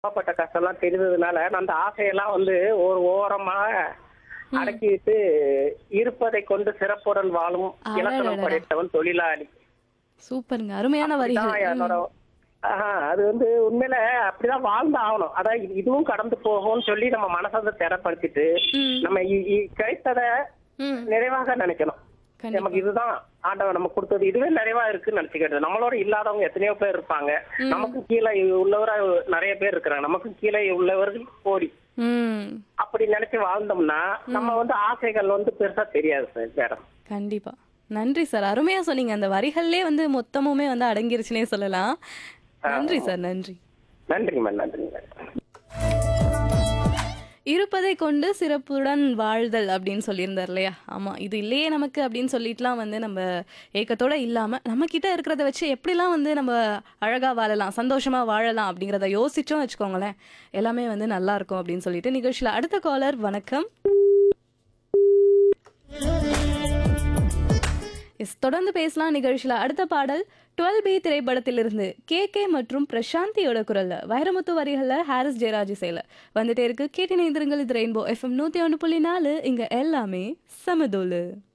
பாவப்பட்ட கஷ்டம்லாம் தெரிந்ததுனால அந்த ஆசையெல்லாம் வந்து ஒரு ஓரமா அடக்கிட்டு இருப்பதை கொண்டு சிறப்புடன் வாழும் இலக்கணம் அடடடடா. படைத்தவன் தொழிலாளி சூப்பருங்க அருமையான வரிகள் அப்படிதான் என்னோட ஆஹா, அது வந்து உண்மையில அப்படிதான் வாழ்ந்து ஆகணும் அதான் இது- இதுவும் கடந்து போகும்னு சொல்லி நம்ம மனசை வந்து திறப்படுத்திட்டு ம். நம்ம இ- இ- கிடைத்தத ம் நிறைவாக நினைக்கணும் கண்டிப்பா. நமக்கு இதுதான் ஆண்டவன் நமக்கு கொடுத்தது இதுவே நிறைவா இருக்குன்னு நினைச்சுக்கிறது நம்மளோட இல்லாதவங்க எத்தனையோ பேர் இருப்பாங்க நமக்கு கீழே உள்ளவரா நிறைய பேர் இருக்கிறாங்க நமக்கு கீழே உள்ளவர்கள் கோடி ம் அப்படி நினைச்சு வாழ்ந்தோம்னா நம்ம வந்து ஆசைகள் வந்து பெருசா தெரியாது சார் மேடம் கண்டிப்பா நன்றி சார் அருமையா சொன்னீங்க அந்த வரிகள்லே வந்து மொத்தமுமே வந்து அடங்கிருச்சுனே சொல்லலாம் நன்றி சார் நன்றி நன்றிங்க மேம் நன்றிங்க மேடம் இருப்பதை கொண்டு சிறப்புடன் வாழ்தல் அப்படின்னு சொல்லியிருந்தார் இல்லையா ஆமா இது இல்லையே நமக்கு அப்படின்னு சொல்லிட்டுலாம் வந்து நம்ம ஏக்கத்தோட இல்லாம நம்ம கிட்ட இருக்கிறத வச்சு எப்படிலாம் வந்து நம்ம அழகா வாழலாம் சந்தோஷமா வாழலாம் அப்படிங்கிறத யோசிச்சோம் வச்சுக்கோங்களேன் எல்லாமே வந்து நல்லா இருக்கும் அப்படின்னு சொல்லிட்டு நிகழ்ச்சியில அடுத்த காலர் வணக்கம் எஸ் தொடர்ந்து பேசலாம் நிகழ்ச்சியில அடுத்த பாடல் டுவெல் பி திரைப்படத்திலிருந்து கே கே மற்றும் பிரசாந்தியோட குரல்ல வைரமுத்து வரிகள்ல ஹாரிஸ் ஜெயராஜ் இசையில வந்துட்டே இருக்கு கேட்டு நேந்திரங்கள் இது ரெயின்போ எஃப்எம் நூத்தி ஒன்று புள்ளி நாலு இங்க எல்லாமே சமதோலு